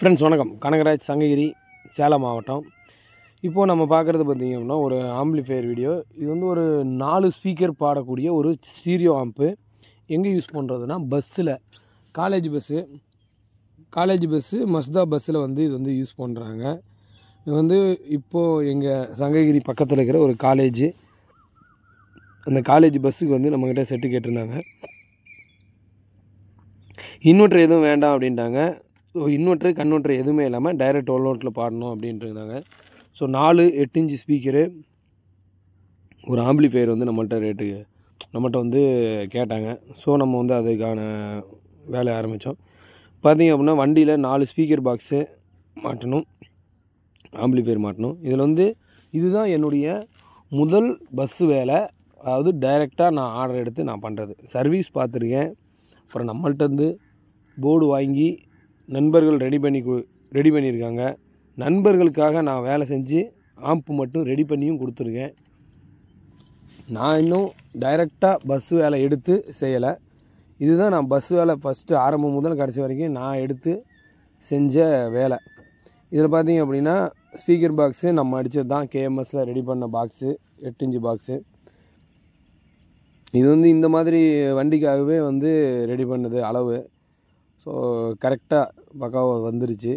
friends வணக்கம் கனகராஜ் சங்ககிரி சேலம் மாவட்டம் இப்போது நம்ம பார்க்குறது பார்த்தீங்க அப்படின்னா ஒரு ஆம்பிளிஃபையர் வீடியோ இது வந்து ஒரு நாலு ஸ்பீக்கர் பாடக்கூடிய ஒரு ஸ்டீரியோ ஆம்ப்பு எங்கே யூஸ் பண்ணுறதுனா பஸ்ஸில் காலேஜ் பஸ்ஸு காலேஜ் பஸ்ஸு மஸ்தா பஸ்ஸில் வந்து இது வந்து யூஸ் பண்ணுறாங்க இது வந்து இப்போது எங்கள் சங்ககிரி பக்கத்தில் இருக்கிற ஒரு காலேஜு அந்த காலேஜ் பஸ்ஸுக்கு வந்து நம்மக்கிட்ட செட்டு கேட்டிருந்தாங்க இன்வெர்ட்டர் எதுவும் வேண்டாம் அப்படின்ட்டாங்க ஸோ இன்வெர்ட்ரு கன்வெர்ட்ரு எதுவுமே இல்லாமல் டைரக்ட் டுவெல் வோல்ட்டில் பாடணும் அப்படின்ட்டு இருந்தாங்க ஸோ நாலு எட்டு இன்ச்சு ஸ்பீக்கரு ஒரு ஆம்பிளிஃபையர் வந்து நம்மள்ட்ட ரேட்டுக்கு நம்மகிட்ட வந்து கேட்டாங்க ஸோ நம்ம வந்து அதுக்கான வேலையை ஆரம்பித்தோம் பார்த்தீங்க அப்படின்னா வண்டியில் நாலு ஸ்பீக்கர் பாக்ஸு மாட்டணும் ஆம்பிளிஃபையர் மாட்டணும் இதில் வந்து இதுதான் என்னுடைய முதல் பஸ்ஸு வேலை அதாவது டைரெக்டாக நான் ஆர்டர் எடுத்து நான் பண்ணுறது சர்வீஸ் பார்த்துருக்கேன் அப்புறம் நம்மள்ட்ட இருந்து போர்டு வாங்கி நண்பர்கள் ரெடி பண்ணி கு- ரெடி பண்ணியிருக்காங்க நண்பர்களுக்காக நான் வேலை செஞ்சு ஆம்ப்பு மட்டும் ரெடி பண்ணியும் கொடுத்துருக்கேன் நான் இன்னும் டைரெக்டாக பஸ் வேலை எடுத்து செய்யலை இதுதான் நான் பஸ் வேலை ஃபஸ்ட்டு ஆரம்பம் முதல் கடைசி வரைக்கும் நான் எடுத்து செஞ்ச வேலை இதில் பார்த்தீங்க அப்படின்னா ஸ்பீக்கர் பாக்ஸு நம்ம அடித்தது தான் கேஎம்எஸில் ரெடி பண்ண பாக்ஸு எட்டு இன்ச்சு பாக்ஸு இது வந்து இந்த மாதிரி வண்டிக்காகவே வந்து ரெடி பண்ணது அளவு ஸோ கரெக்டாக பக்காவாக வந்துருச்சு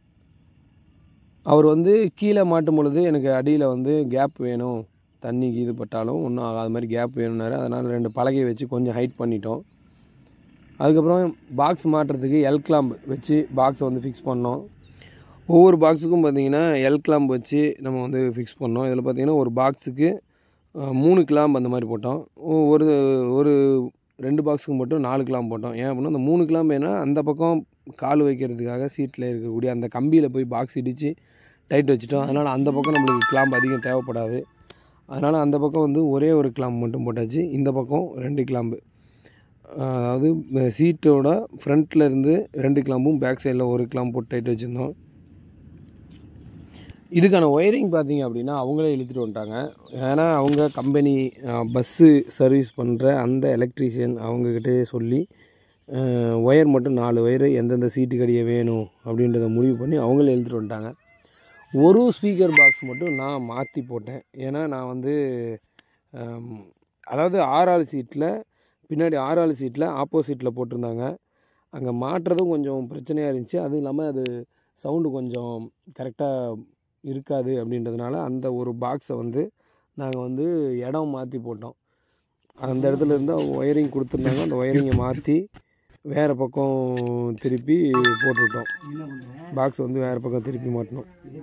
அவர் வந்து கீழே மாட்டும் பொழுது எனக்கு அடியில் வந்து கேப் வேணும் தண்ணிக்கு இது பட்டாலும் ஒன்றும் ஆகாத மாதிரி கேப் வேணும்னாரு அதனால் ரெண்டு பலகையை வச்சு கொஞ்சம் ஹைட் பண்ணிட்டோம் அதுக்கப்புறம் பாக்ஸ் மாட்டுறதுக்கு எல் கிளாம்ப் வச்சு பாக்ஸை வந்து ஃபிக்ஸ் பண்ணோம் ஒவ்வொரு பாக்ஸுக்கும் பார்த்தீங்கன்னா எல் கிளாம்ப் வச்சு நம்ம வந்து ஃபிக்ஸ் பண்ணோம் இதில் பார்த்தீங்கன்னா ஒரு பாக்ஸுக்கு அஹ், மூணு கிளாம்ப் அந்த மாதிரி போட்டோம் ஒ- ஒரு ஒரு ரெண்டு பாக்ஸுக்கு மட்டும் நாலு கிளாம்ப் போட்டோம் ஏன் அப்படின்னா அந்த மூணு கிளாம்ப் ஏன்னா அந்த பக்கம் கால் வைக்கிறதுக்காக சீட்டில் இருக்கக்கூடிய அந்த கம்பியில் போய் பாக்ஸ் இடித்து டைட் வச்சுட்டோம் அதனால் அந்த பக்கம் நம்மளுக்கு கிளாம்ப் அதிகம் தேவைப்படாது அதனால் அந்த பக்கம் வந்து ஒரே ஒரு கிளாம்ப் மட்டும் போட்டாச்சு இந்த பக்கம் ரெண்டு கிளாம்பு அதாவது சீட்டோட ஃப்ரண்ட்டில் இருந்து ரெண்டு கிளாம்பும் பேக் சைடில் ஒரு கிளாம்ப் போட்டு டைட் வச்சுருந்தோம் இதுக்கான ஒயரிங் பார்த்தீங்க அப்படின்னா அவங்களே இழுத்துட்டு வந்துட்டாங்க ஏன்னா அவங்க கம்பெனி பஸ்ஸு சர்வீஸ் பண்ணுற அந்த எலக்ட்ரீஷியன் அவங்கக்கிட்டே சொல்லி ஒயர் மட்டும் நாலு ஒயரு எந்தெந்த சீட்டுக்கு அடியே வேணும் அப்படின்றத முடிவு பண்ணி அவங்களே இழுத்துட்டு வந்துட்டாங்க ஒரு ஸ்பீக்கர் பாக்ஸ் மட்டும் நான் மாற்றி போட்டேன் ஏன்னா நான் வந்து ஆம், அதாவது ஆறாள் சீட்டில் பின்னாடி ஆறாள் சீட்டில் ஆப்போசிட்டில் போட்டிருந்தாங்க அங்கே மாட்டுறதும் கொஞ்சம் பிரச்சனையாக இருந்துச்சு அதுவும் இல்லாமல் அது சவுண்டு கொஞ்சம் கரெக்டாக இருக்காது அப்படின்றதுனால அந்த ஒரு பாக்ஸை வந்து நாங்கள் வந்து இடம் மாற்றி போட்டோம் அந்த இடத்துல இருந்து ஒயரிங் கொடுத்துருந்தாங்க அந்த ஒயரிங்கை மாற்றி வேறு பக்கம் திருப்பி போட்டுவிட்டோம் பாக்ஸ் வந்து வேறு பக்கம் திருப்பி மாட்டினோம்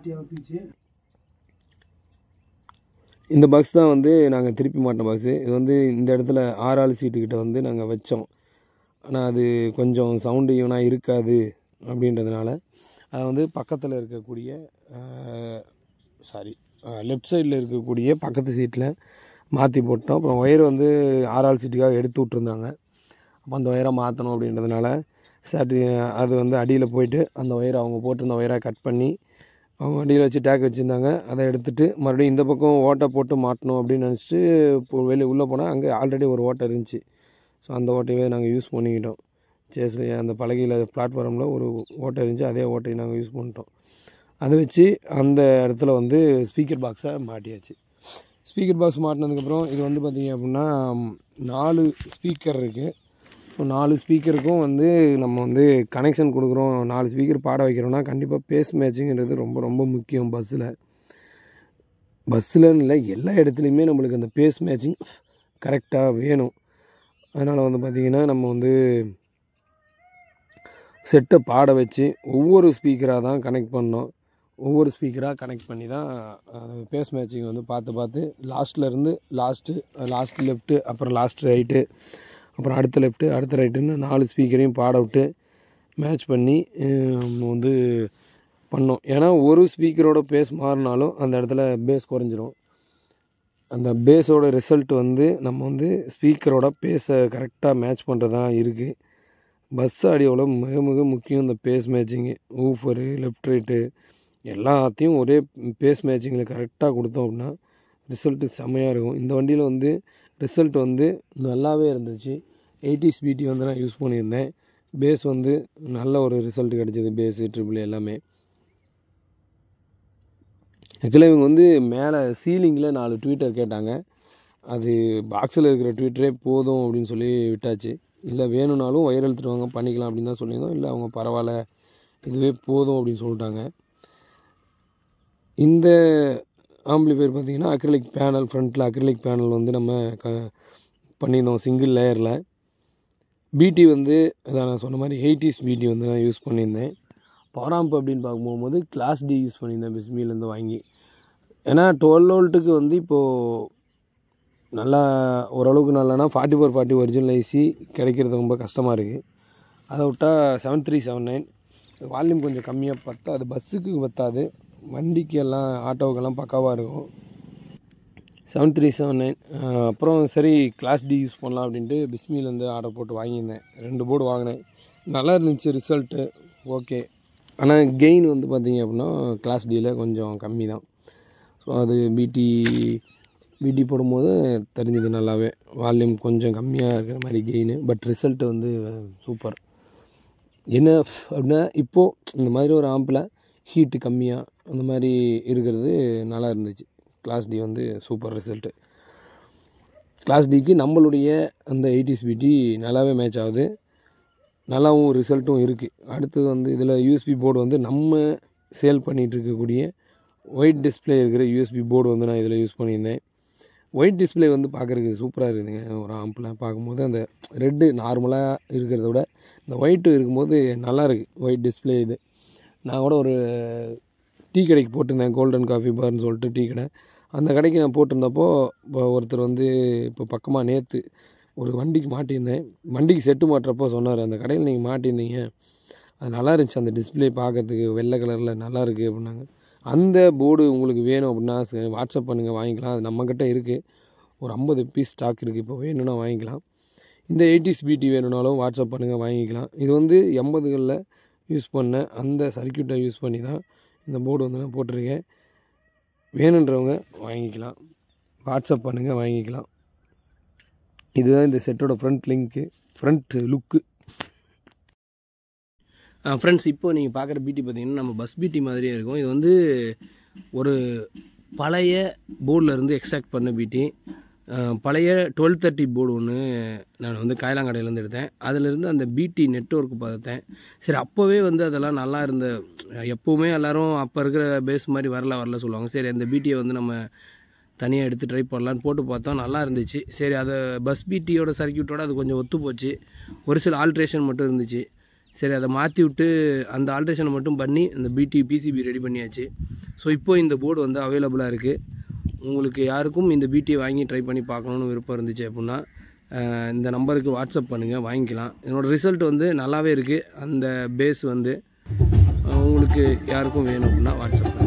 இந்த பாக்ஸ் தான் வந்து நாங்கள் திருப்பி மாட்டின பாக்ஸு இது வந்து இந்த இடத்துல ஆறாள் சீட்டுக்கிட்ட வந்து நாங்கள் வச்சோம் ஆனால் அது கொஞ்சம் சவுண்டு ஈவனாக இருக்காது அப்படின்றதுனால அதை வந்து பக்கத்தில் இருக்கக்கூடிய சாரி லெஃப்ட் சைடில் இருக்கக்கூடிய பக்கத்து சீட்டில் மாற்றி போட்டோம் அப்புறம் ஒயர் வந்து ஆறாள் சீட்டுக்காக எடுத்து விட்ருந்தாங்க அப்போ அந்த ஒயரை மாற்றணும் அப்படின்றதுனால சாட்டி அது வந்து அடியில் போயிட்டு அந்த ஒயரை அவங்க போட்டிருந்த ஒயரை கட் பண்ணி அவங்க அடியில் வச்சு டேக் வச்சுருந்தாங்க அதை எடுத்துட்டு மறுபடியும் இந்த பக்கம் ஓட்டை போட்டு மாட்டணும் அப்படின்னு நினச்சிட்டு இப்போ வெளியே உள்ளே போனால் அங்கே ஆல்ரெடி ஒரு ஓட்டை இருந்துச்சு ஸோ அந்த ஓட்டையவே நாங்கள் யூஸ் பண்ணிக்கிட்டோம் சேஸ்லேயே அந்த பலகையில் பிளாட்ஃபார்மில் ஒரு ஓட்டை இருந்துச்சு அதே ஓட்டையை நாங்கள் யூஸ் பண்ணிட்டோம் அதை வச்சு அந்த இடத்துல வந்து ஸ்பீக்கர் பாக்ஸை மாட்டியாச்சு ஸ்பீக்கர் பாக்ஸ் மாட்டினதுக்கப்புறம் இது வந்து பார்த்திங்க அப்படின்னா ம், நாலு ஸ்பீக்கர் இருக்குது ஸோ நாலு ஸ்பீக்கருக்கும் வந்து நம்ம வந்து கனெக்ஷன் கொடுக்குறோம் நாலு ஸ்பீக்கர் பாட வைக்கிறோம்னா கண்டிப்பாக பேஸ் மேட்சிங்கிறது ரொம்ப ரொம்ப முக்கியம் பஸ்ஸில் பஸ்ஸில்னு இல்லை எல்லா இடத்துலையுமே நம்மளுக்கு அந்த பேஸ் மேட்சிங் கரெக்டாக வேணும் அதனால் வந்து பார்த்திங்கன்னா நம்ம வந்து செட்டை பாட வச்சு ஒவ்வொரு ஸ்பீக்கராக தான் கனெக்ட் பண்ணோம் ஒவ்வொரு ஸ்பீக்கராக கனெக்ட் பண்ணி தான் பேஸ் மேட்சிங் வந்து பார்த்து பார்த்து லாஸ்ட்டில் இருந்து லாஸ்ட்டு லாஸ்ட் லெஃப்ட்டு அப்புறம் லாஸ்ட் ரைட்டு அப்புறம் அடுத்த லெஃப்ட்டு அடுத்த ரைட்டுன்னு நாலு ஸ்பீக்கரையும் பாட விட்டு மேட்ச் பண்ணி அஹ், நம்ம வந்து பண்ணோம் ஏன்னா ஒரு ஸ்பீக்கரோட பேஸ் மாறினாலும் அந்த இடத்துல பேஸ் குறைஞ்சிரும் அந்த பேஸோட ரிசல்ட் வந்து நம்ம வந்து ஸ்பீக்கரோட பேஸை கரெக்டாக மேட்ச் பண்ணுறதா இருக்குது பஸ் ஆடியோவில் மிக மிக முக்கியம் இந்த bass matching woofer left right எல்லாத்தையும் ஒரே பேஸ் மேட்சிங்கில் கரெக்டாக கொடுத்தோம் அப்படின்னா ரிசல்ட்டு செம்மையாக இருக்கும் இந்த வண்டியில் வந்து ரிசல்ட் வந்து நல்லாவே இருந்துச்சு எயிட்டி ஸ்பீட்டி வந்து நான் யூஸ் பண்ணியிருந்தேன் பேஸ் வந்து நல்ல ஒரு ரிசல்ட் கிடச்சிது பேஸு ட்ரிபிள் எல்லாமே ஆக்சுவலாக இவங்க வந்து மேலே சீலிங்கில் நாலு ட்வீட்டர் கேட்டாங்க அது பாக்ஸில் இருக்கிற ட்வீட்டரே போதும் அப்படின்னு சொல்லி விட்டாச்சு இல்லை வேணும்னாலும் ஒயர் எடுத்துட்டு வாங்க பண்ணிக்கலாம் அப்படின்னு தான் சொல்லியிருந்தோம் இல்லை அவங்க பரவாயில்ல இதுவே போதும் அப்படின்னு சொல்லிட்டாங்க இந்த ஆம்பிளிஃபையர் பார்த்தீங்கன்னா அக்ரிலிக் பேனல் ஃப்ரண்ட்டில் அக்ரிலிக் பேனல் வந்து நம்ம க பண்ணியிருந்தோம் சிங்கிள் லேயரில் பிடி வந்து அதான் நான் சொன்ன மாதிரி எயிட்டிஸ் பிடி வந்து நான் யூஸ் பண்ணியிருந்தேன் பவராம்ப் அப்படின்னு பார்க்கும்போது கிளாஸ் டி யூஸ் பண்ணியிருந்தேன் பிஸ்மிலேருந்து வாங்கி ஏன்னா டுவெல் வோல்ட்டுக்கு வந்து இப்போது நல்லா ஓரளவுக்கு நல்லானா forty four forty original IC கிடைக்கிறது ரொம்ப கஷ்டமாக இருக்குது அதை விட்டால் seven three seven nine volume கொஞ்சம் கம்மியாக பார்த்தா அது பஸ்ஸுக்கு பத்தாது வண்டிக்கு எல்லாம் ஆட்டோவுக்கெல்லாம் பக்காவாக இருக்கும் செவன் த்ரீ செவன் நைன் அப்புறம் சரி கிளாஸ் டி யூஸ் பண்ணலாம் அப்படின்ட்டு பிஸ்மிலேருந்து ஆர்டர் போட்டு வாங்கியிருந்தேன் ரெண்டு போர்டு வாங்கினேன் நல்லா இருந்துச்சு ரிசல்ட்டு ஓகே ஆனால் கெயின் வந்து பார்த்தீங்க அப்படின்னா கிளாஸ் டியில் கொஞ்சம் கம்மி தான் ஸோ அது பிடி பிடி போடும்போது தெரிஞ்சது நல்லாவே வால்யூம் கொஞ்சம் கம்மியாக இருக்கிற மாதிரி கெயின் பட் ரிசல்ட்டு வந்து சூப்பர் என்ன அப்படின்னா இப்போது இந்த மாதிரி ஒரு ஆம்பில் ஹீட்டு கம்மியாக அந்த மாதிரி இருக்கிறது நல்லா இருந்துச்சு கிளாஸ் டி வந்து சூப்பர் ரிசல்ட்டு கிளாஸ் டிக்கு நம்மளுடைய அந்த எயிட்டிஸ் பிடி நல்லாவே மேட்ச் ஆகுது நல்லாவும் ரிசல்ட்டும் இருக்குது அடுத்தது வந்து இதில் யூஎஸ்பி போர்டு வந்து நம்ம சேல் பண்ணிகிட்டு இருக்கக்கூடிய ஒயிட் டிஸ்பிளே இருக்கிற யூஎஸ்பி போர்டு வந்து நான் இதில் யூஸ் பண்ணியிருந்தேன் ஒயிட் டிஸ்பிளே வந்து பார்க்குறதுக்கு சூப்பராக இருக்குதுங்க ஒரு ஆம்பில் பார்க்கும்போது அந்த ரெட்டு நார்மலாக இருக்கிறத விட இந்த ஒயிட்டு இருக்கும்போது நல்லா இருக்குது ஒயிட் டிஸ்பிளே இது நான் கூட ஒரு டீ கடைக்கு போட்டிருந்தேன் கோல்டன் காஃபி பார்னு சொல்லிட்டு டீ கடை அந்த கடைக்கு நான் போட்டிருந்தப்போ இப்போ ஒருத்தர் வந்து இப்போ பக்கமாக நேற்று ஒரு வண்டிக்கு மாட்டியிருந்தேன் வண்டிக்கு செட்டு மாட்டுறப்போ சொன்னார் அந்த கடையில் நீங்கள் மாட்டியிருந்தீங்க அது நல்லா இருந்துச்சு அந்த டிஸ்பிளே பார்க்கறதுக்கு வெள்ளை கலரில் நல்லா இருக்குது அப்படின்னாங்க அந்த போர்டு உங்களுக்கு வேணும் அப்படின்னா சரி வாட்ஸ்அப் பண்ணுங்கள் வாங்கிக்கலாம் அது நம்மக்கிட்ட இருக்குது ஒரு ஐம்பது பீஸ் ஸ்டாக் இருக்குது இப்போ வேணும்னா வாங்கிக்கலாம் இந்த எயிட்டிஸ் பிடி வேணும்னாலும் வாட்ஸ்அப் பண்ணுங்கள் வாங்கிக்கலாம் இது வந்து எண்பதுகளில் யூஸ் பண்ண அந்த சர்க்கியூட்டை யூஸ் பண்ணி தான் இந்த போர்டு வந்து நான் போட்டிருக்கேன் வேணுன்றவங்க வாங்கிக்கலாம் வாட்ஸ்அப் பண்ணுங்கள் வாங்கிக்கலாம் இதுதான் இந்த செட்டோட front link front look friends இப்போ நீங்கள் பார்க்குற பிடி பார்த்தீங்கன்னா நம்ம பஸ் பிடி மாதிரியே இருக்கும் இது வந்து ஒரு பழைய போர்டில் இருந்து எக்ஸ்ட்ராக்ட் பண்ண பிடி பழைய டுவெல் தேர்ட்டி போர்டு ஒன்று நான் வந்து காயலாங்கடையிலேருந்து எடுத்தேன் அதிலிருந்து அந்த பிடி நெட்ஒர்க் பார்த்தேன் சரி அப்போவே வந்து அதெல்லாம் நல்லா இருந்த எப்போவுமே எல்லோரும் அப்போ இருக்கிற பேஸ் மாதிரி வரல வரல சொல்லுவாங்க சரி அந்த பிடியை வந்து நம்ம தனியாக எடுத்து ட்ரை பண்ணலான்னு போட்டு பார்த்தோம் நல்லா இருந்துச்சு சரி அதை பஸ் பிடியோட சர்க்கியூட்டோட அது கொஞ்சம் ஒத்து போச்சு ஒரு சில ஆல்ட்ரேஷன் மட்டும் இருந்துச்சு சரி அதை மாற்றி விட்டு அந்த ஆல்ட்ரேஷனை மட்டும் பண்ணி அந்த பிடி பிசிபி ரெடி பண்ணியாச்சு ஸோ இப்போ இந்த போர்டு வந்து அவைலபிளாக இருக்குது உங்களுக்கு யாருக்கும் இந்த பிடியை வாங்கி ட்ரை பண்ணி பார்க்கணுன்னு விருப்பம் இருந்துச்சு அப்படின்னா அஹ், இந்த நம்பருக்கு வாட்ஸ்அப் பண்ணுங்கள் வாங்கிக்கலாம் என்னோடய ரிசல்ட் வந்து நல்லாவே இருக்குது அந்த பேஸ் வந்து அஹ், உங்களுக்கு யாருக்கும் வேணும் அப்படின்னா வாட்ஸ்அப் பண்ணுங்கள்